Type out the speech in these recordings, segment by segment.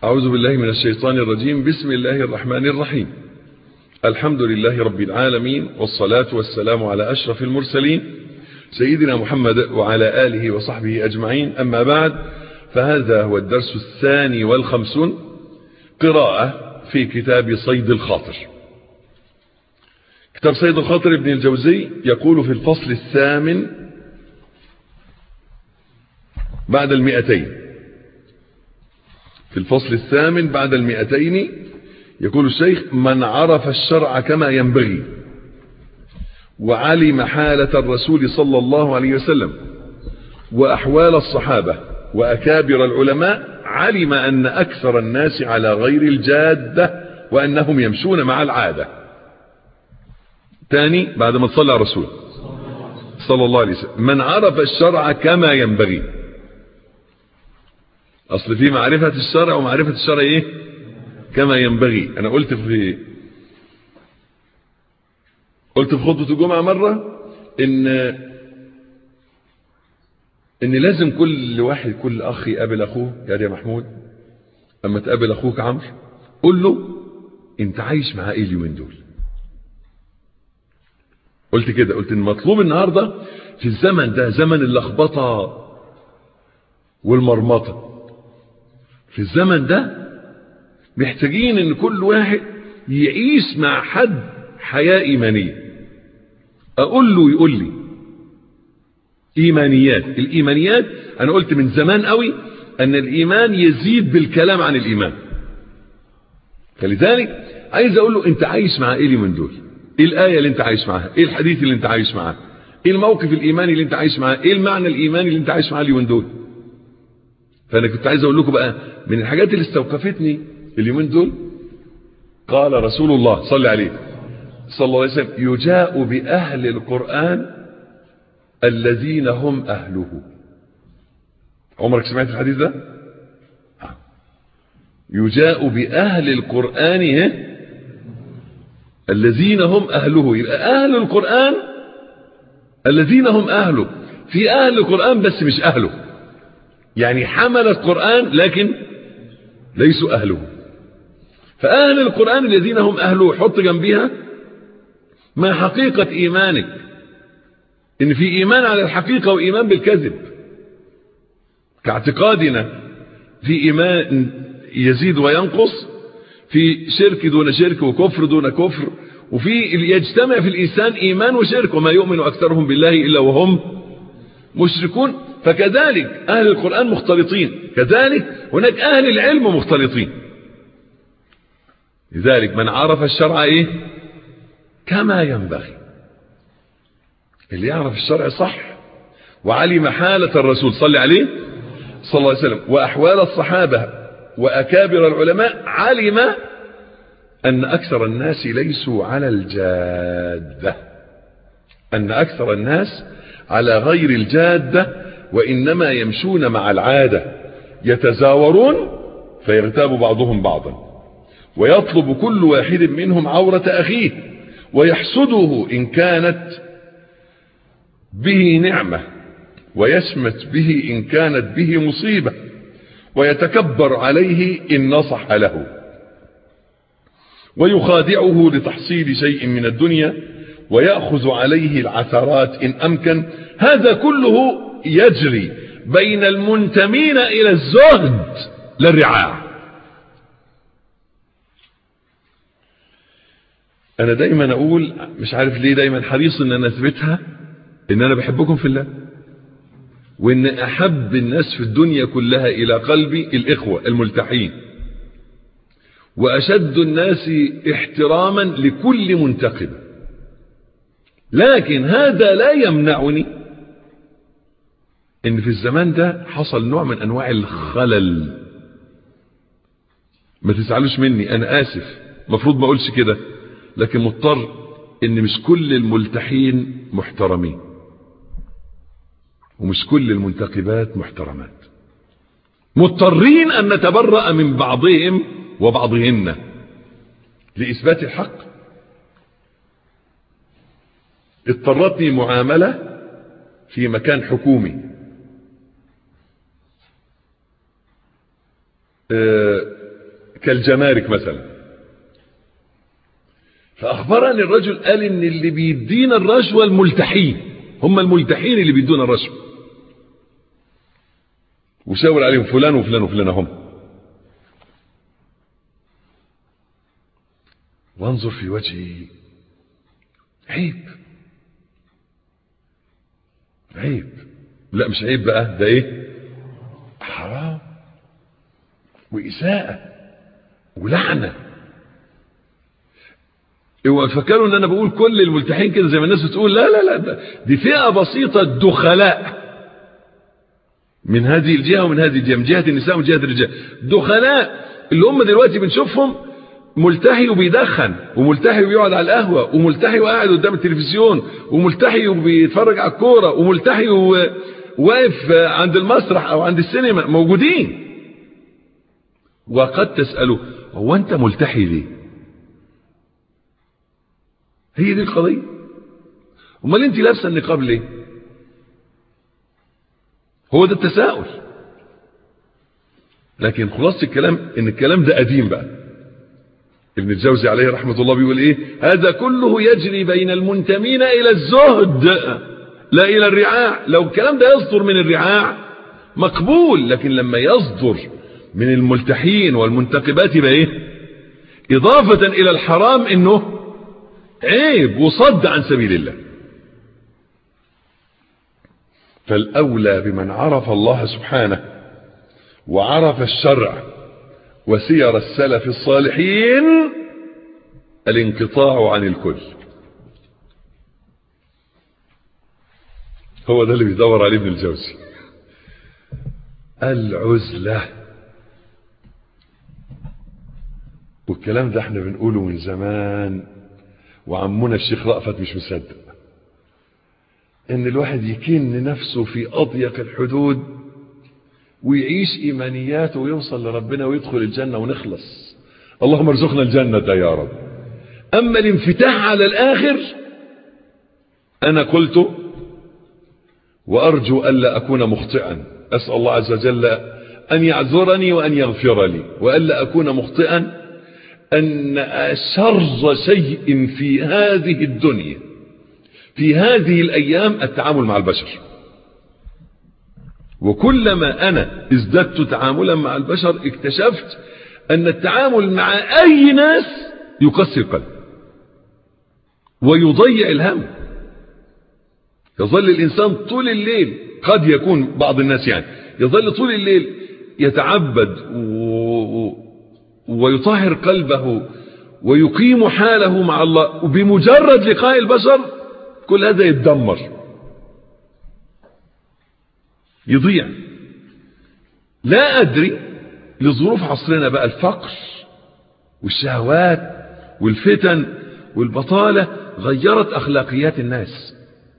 أعوذ بالله من الشيطان الرجيم بسم الله الرحمن الرحيم الحمد لله رب العالمين والصلاة والسلام على أشرف المرسلين سيدنا محمد وعلى آله وصحبه أجمعين أما بعد فهذا هو الدرس الثاني والخمسون قراءة في كتاب صيد الخاطر كتاب صيد الخاطر ابن الجوزي يقول في الفصل الثامن بعد المئتين في الفصل الثامن بعد المئتين يقول الشيخ من عرف الشرع كما ينبغي وعلم حالة الرسول صلى الله عليه وسلم وأحوال الصحابة وأكابر العلماء علم أن أكثر الناس على غير الجادة وأنهم يمشون مع العادة تاني بعد ما تصلى على الرسول صلى الله عليه وسلم من عرف الشرع كما ينبغي أصل في معرفة الشرع ومعرفة الشرع إيه كما ينبغي أنا قلت في قلت في خطبة الجمعة مرة إن إن لازم كل واحد كل أخ يقابل أخوه يا يا محمود أما تقابل أخوك عمرو قول له أنت عايش مع إيه اليومين دول قلت كده قلت إن مطلوب النهاردة في الزمن ده زمن اللخبطة والمرمطة في الزمن ده محتاجين ان كل واحد يعيش مع حد حياة ايمانية اقول له يقول لي ايمانيات الايمانيات انا قلت من زمان قوي ان الايمان يزيد بالكلام عن الايمان فلذلك عايز اقول له انت عايش مع ايه من دول ايه الايه اللي انت عايش معاها ايه الحديث اللي انت عايش معاه ايه الموقف الايماني اللي انت عايش معاه ايه المعنى الايماني اللي انت عايش معاه اليومين دول فانا كنت عايز اقول لكم بقى من الحاجات اللي استوقفتني اليومين دول قال رسول الله صلى عليه صلى الله عليه وسلم يجاء بأهل القرآن الذين هم أهله عمرك سمعت الحديث ده يجاء بأهل القرآن إيه؟ الذين هم أهله يبقى أهل القرآن الذين هم أهله في أهل القرآن بس مش أهله يعني حمل القرآن لكن ليسوا أهله فأهل القرآن الذين هم أهله حط جنبها ما حقيقة إيمانك إن في إيمان على الحقيقة وإيمان بالكذب كاعتقادنا في إيمان يزيد وينقص في شرك دون شرك وكفر دون كفر وفي يجتمع في الإنسان إيمان وشرك وما يؤمن أكثرهم بالله إلا وهم مشركون فكذلك أهل القرآن مختلطين كذلك هناك أهل العلم مختلطين لذلك من عرف الشرع إيه كما ينبغي اللي يعرف الشرع صح وعلم حالة الرسول صلى عليه صلى الله عليه وسلم وأحوال الصحابة وأكابر العلماء علم أن أكثر الناس ليسوا على الجادة أن أكثر الناس على غير الجادة وإنما يمشون مع العادة يتزاورون فيغتاب بعضهم بعضا ويطلب كل واحد منهم عورة أخيه ويحسده إن كانت به نعمة ويشمت به إن كانت به مصيبة ويتكبر عليه إن نصح له ويخادعه لتحصيل شيء من الدنيا ويأخذ عليه العثرات إن أمكن هذا كله يجري بين المنتمين إلى الزهد للرعاع أنا دايما أقول مش عارف ليه دايما حريص أن أنا أثبتها أن أنا بحبكم في الله وأن أحب الناس في الدنيا كلها إلى قلبي الإخوة الملتحين وأشد الناس احتراما لكل منتقب لكن هذا لا يمنعني ان في الزمان ده حصل نوع من انواع الخلل ما تزعلوش مني انا اسف مفروض ما اقولش كده لكن مضطر ان مش كل الملتحين محترمين ومش كل المنتقبات محترمات مضطرين ان نتبرأ من بعضهم وبعضهن لإثبات الحق اضطرتني معاملة في مكان حكومي كالجمارك مثلا فأخبرني الرجل قال إن اللي بيدينا الرشوة الملتحين هم الملتحين اللي بيدونا الرشوة وشاور عليهم فلان وفلان وفلان هم وانظر في وجهي عيب عيب لا مش عيب بقى ده ايه حرام وإساءة ولعنة اوعوا تفكروا ان انا بقول كل الملتحين كده زي ما الناس بتقول لا لا لا دي فئة بسيطة دخلاء من هذه الجهة ومن هذه الجهة من جهة النساء ومن جهة الرجال دخلاء اللي هم دلوقتي بنشوفهم ملتحي وبيدخن وملتحي وبيقعد على القهوة وملتحي وقاعد قدام التلفزيون وملتحي وبيتفرج على الكورة وملتحي وواقف عند المسرح او عند السينما موجودين وقد تسأله هو انت ملتحي ليه هي دي القضية امال انت لابسه النقاب ليه هو ده التساؤل لكن خلاصة الكلام ان الكلام ده قديم بقى ابن الجوزي عليه رحمة الله بيقول ايه هذا كله يجري بين المنتمين الى الزهد لا الى الرعاع لو الكلام ده يصدر من الرعاع مقبول لكن لما يصدر من الملتحين والمنتقبات يبقى ايه اضافة الى الحرام انه عيب وصد عن سبيل الله فالاولى بمن عرف الله سبحانه وعرف الشرع وسير السلف الصالحين الانقطاع عن الكل هو ده اللي بيدور عليه ابن الجوزي العزلة والكلام ده احنا بنقوله من زمان وعمنا الشيخ رأفت مش مصدق ان الواحد يكن نفسه في اضيق الحدود ويعيش ايمانياته ويوصل لربنا ويدخل الجنة ونخلص اللهم ارزقنا الجنة يا رب اما الانفتاح على الاخر انا قلت وارجو الا اكون مخطئا اسأل الله عز وجل ان يعذرني وان يغفر لي والا اكون مخطئا ان اشر شيء في هذه الدنيا في هذه الايام التعامل مع البشر وكلما انا ازددت تعاملا مع البشر اكتشفت ان التعامل مع اي ناس يقسي القلب ويضيع الهم يظل الانسان طول الليل قد يكون بعض الناس يعني يظل طول الليل يتعبد و... ويطهر قلبه ويقيم حاله مع الله وبمجرد لقاء البشر كل هذا يتدمر يضيع لا أدري لظروف عصرنا بقى الفقر والشهوات والفتن والبطالة غيرت أخلاقيات الناس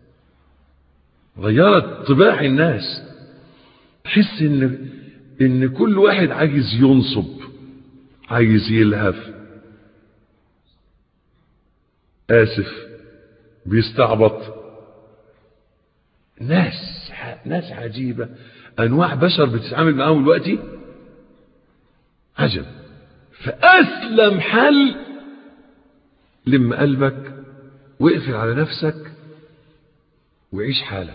غيرت طباع الناس تحس ان ان كل واحد عايز ينصب عايز يلهف آسف بيستعبط ناس ناس عجيبة أنواع بشر بتتعامل معاهم دلوقتي عجب فأسلم حل لم قلبك واقفل على نفسك وعيش حالك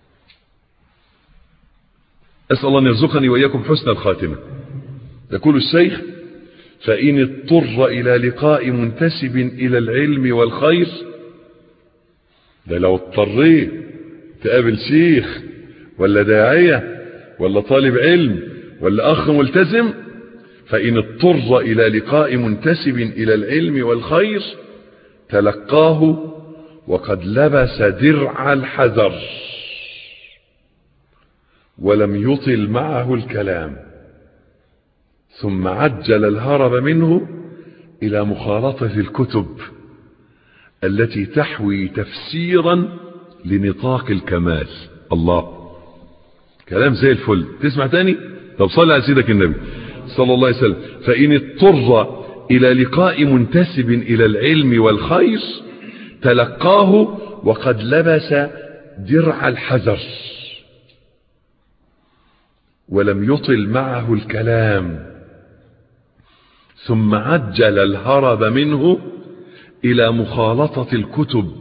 أسأل الله أن يرزقني وإياكم حسن الخاتمة يقول الشيخ فإن اضطر إلى لقاء منتسب إلى العلم والخير ده لو اضطريت تقابل شيخ ولا داعية ولا طالب علم ولا أخ ملتزم فإن اضطر إلى لقاء منتسب إلى العلم والخير تلقاه وقد لبس درع الحذر ولم يطل معه الكلام ثم عجل الهرب منه إلى مخالطة الكتب التي تحوي تفسيرا لنطاق الكمال الله كلام زي الفل تسمع تاني طب صلي على سيدك النبي صلى الله عليه وسلم فإن اضطر إلى لقاء منتسب إلى العلم والخير تلقاه وقد لبس درع الحذر ولم يطل معه الكلام ثم عجل الهرب منه إلى مخالطة الكتب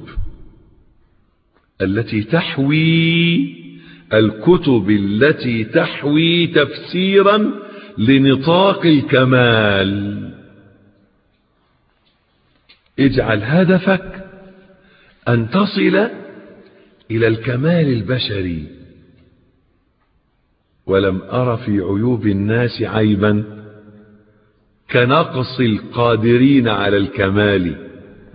التي تحوي الكتب التي تحوي تفسيرا لنطاق الكمال اجعل هدفك أن تصل إلى الكمال البشري ولم أر في عيوب الناس عيبا كنقص القادرين على الكمال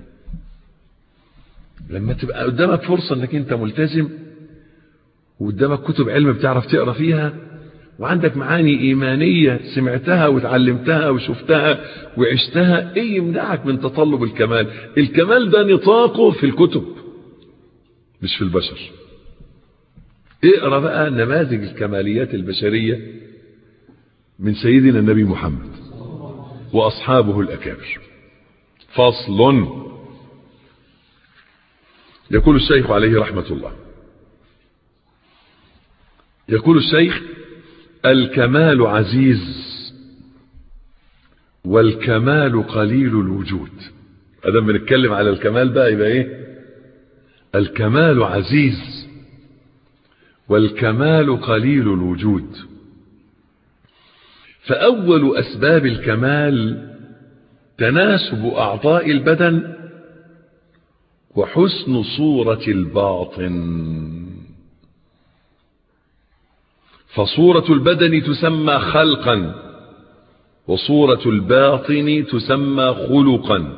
لما تبقى قدامك فرصة انك انت ملتزم وقدامك كتب علم بتعرف تقرا فيها وعندك معاني ايمانية سمعتها وتعلمتها وشفتها وعشتها ايه يمنعك من تطلب الكمال الكمال ده نطاقه في الكتب مش في البشر اقرا بقى نماذج الكماليات البشرية من سيدنا النبي محمد واصحابه الاكابر فصل يقول الشيخ عليه رحمة الله يقول الشيخ الكمال عزيز والكمال قليل الوجود ادم بنتكلم على الكمال بقى يبقى ايه الكمال عزيز والكمال قليل الوجود فاول اسباب الكمال تناسب اعضاء البدن وحسن صورة الباطن فصورة البدن تسمى خلقا وصورة الباطن تسمى خلقا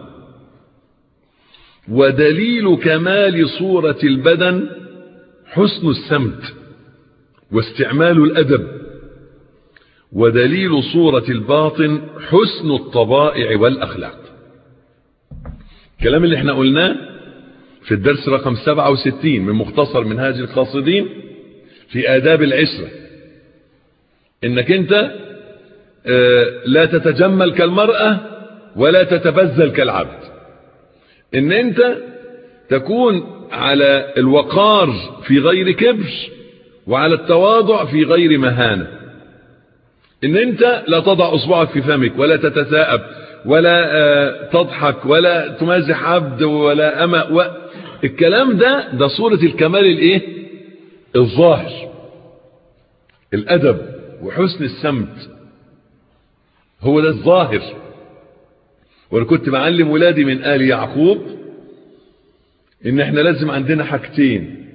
ودليل كمال صورة البدن حسن السمت واستعمال الأدب ودليل صورة الباطن حسن الطبائع والأخلاق الكلام اللي احنا قلناه في الدرس رقم 67 من مختصر منهاج القاصدين في آداب العشرة انك انت لا تتجمل كالمرأة ولا تتبذل كالعبد ان انت تكون على الوقار في غير كبر وعلى التواضع في غير مهانة ان انت لا تضع اصبعك في فمك ولا تتثاءب ولا تضحك ولا تمازح عبد ولا أما و... الكلام ده ده صورة الكمال الايه الظاهر الادب وحسن السمت هو ده الظاهر وانا كنت بعلم ولادي من آل يعقوب ان احنا لازم عندنا حاجتين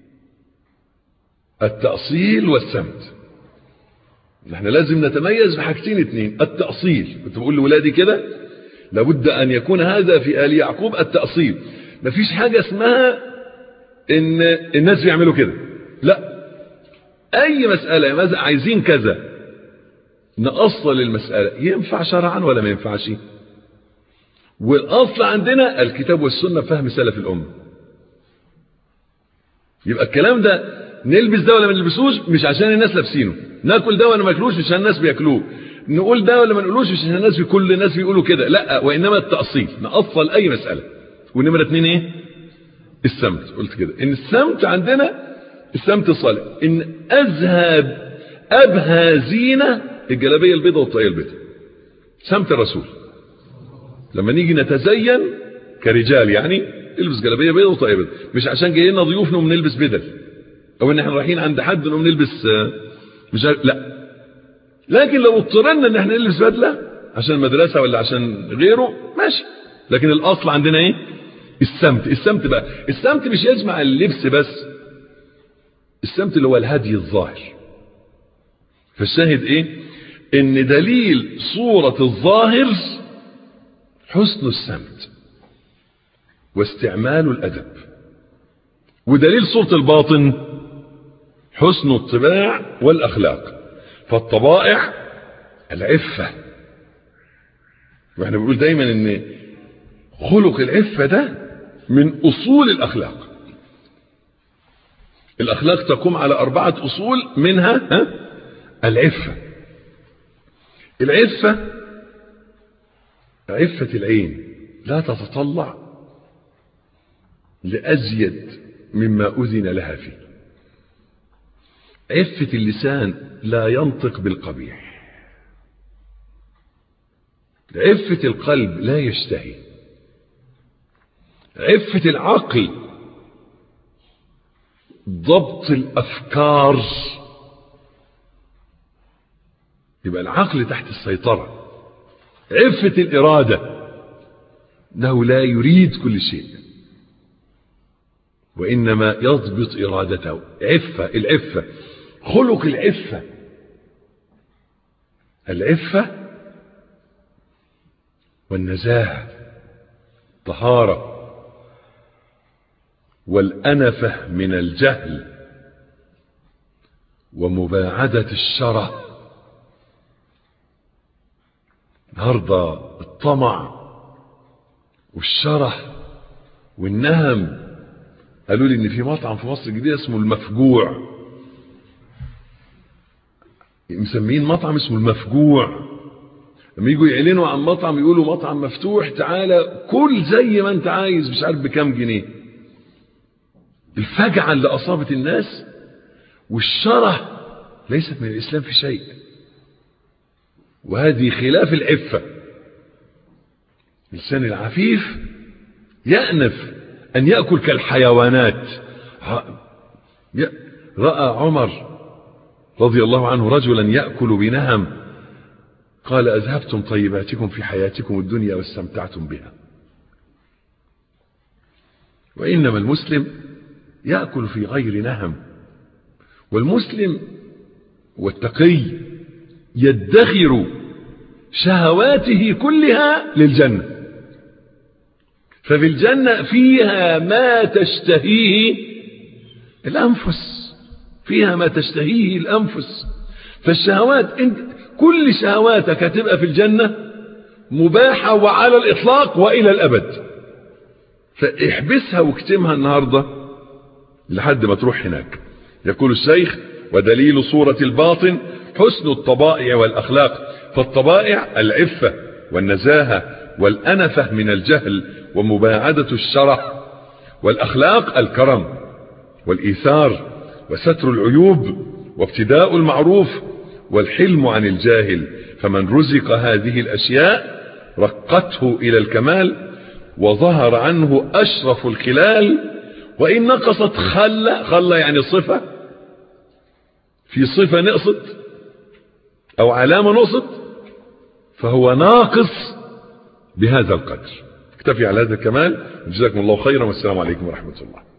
التأصيل والسمت احنا لازم نتميز بحاجتين اتنين التأصيل كنت بقول لولادي كده لابد ان يكون هذا في آل يعقوب التأصيل مفيش حاجة اسمها ان الناس بيعملوا كده لا اي مسألة مثلا عايزين كذا نأصل المسألة ينفع شرعا ولا ما ينفعش والاصل عندنا الكتاب والسنة فهم سلف الامة يبقى الكلام ده نلبس ده ولا ما نلبسوش مش عشان الناس لابسينه ناكل ده ولا ما ناكلوش مش عشان الناس بياكلوه نقول ده ولا ما نقولوش مش عشان الناس كل الناس بيقولوا كده لا وانما التأصيل نأصل اي مسألة ونمرة اتنين ايه السمت قلت كده ان السمت عندنا السمت الصالح ان اذهب ابهى زينة الجلابية البيضاء والطاقية البيضاء سمت الرسول لما نيجي نتزين كرجال يعني البس جلابية بيضاء وطاقية بيضاء مش عشان جايين ضيوف نقوم نلبس بدل او ان احنا رايحين عند حد نقوم نلبس مش عارف لا لكن لو اضطرنا ان احنا نلبس بدله عشان المدرسه ولا عشان غيره ماشي لكن الاصل عندنا ايه السمت السمت بقى السمت مش يجمع اللبس بس السمت اللي هو الهدي الظاهر فالشاهد ايه ان دليل صورة الظاهر حسن السمت واستعمال الادب ودليل صورة الباطن حسن الطباع والاخلاق فالطبائع العفة واحنا بنقول دايما ان خلق العفة ده من اصول الاخلاق الاخلاق تقوم على اربعة اصول منها ها العفة العفة عفة العين لا تتطلع لأزيد مما أذن لها فيه عفة اللسان لا ينطق بالقبيح عفة القلب لا يشتهي عفة العقل ضبط الأفكار يبقى العقل تحت السيطرة عفة الإرادة أنه لا يريد كل شيء وإنما يضبط إرادته عفة العفة خلق العفة العفة والنزاهة طهارة والأنفة من الجهل ومباعدة الشره النهارده الطمع والشره والنهم قالوا لي ان في مطعم في مصر الجديده اسمه المفجوع مسمين مطعم اسمه المفجوع لما يجوا يعلنوا عن مطعم يقولوا مطعم مفتوح تعالى كل زي ما انت عايز مش عارف بكام جنيه الفجعه اللي اصابت الناس والشره ليست من الاسلام في شيء وهذه خلاف العفة الإنسان العفيف يأنف أن يأكل كالحيوانات رأى عمر رضي الله عنه رجلا يأكل بنهم قال أذهبتم طيباتكم في حياتكم الدنيا واستمتعتم بها وإنما المسلم يأكل في غير نهم والمسلم والتقي يدخر شهواته كلها للجنة ففي الجنة فيها ما تشتهيه الأنفس فيها ما تشتهيه الأنفس فالشهوات انت كل شهواتك هتبقى في الجنة مباحة وعلى الإطلاق وإلى الأبد فاحبسها واكتمها النهاردة لحد ما تروح هناك يقول الشيخ ودليل صورة الباطن حسن الطبائع والأخلاق فالطبائع العفة والنزاهة والأنفة من الجهل ومباعدة الشرع والأخلاق الكرم والإيثار وستر العيوب وابتداء المعروف والحلم عن الجاهل فمن رزق هذه الأشياء رقته إلى الكمال وظهر عنه أشرف الخلال وإن نقصت خلة خلة يعني صفة في صفة نقصت أو علامة نقصت فهو ناقص بهذا القدر اكتفي على هذا الكمال جزاكم الله خيرا والسلام عليكم ورحمة الله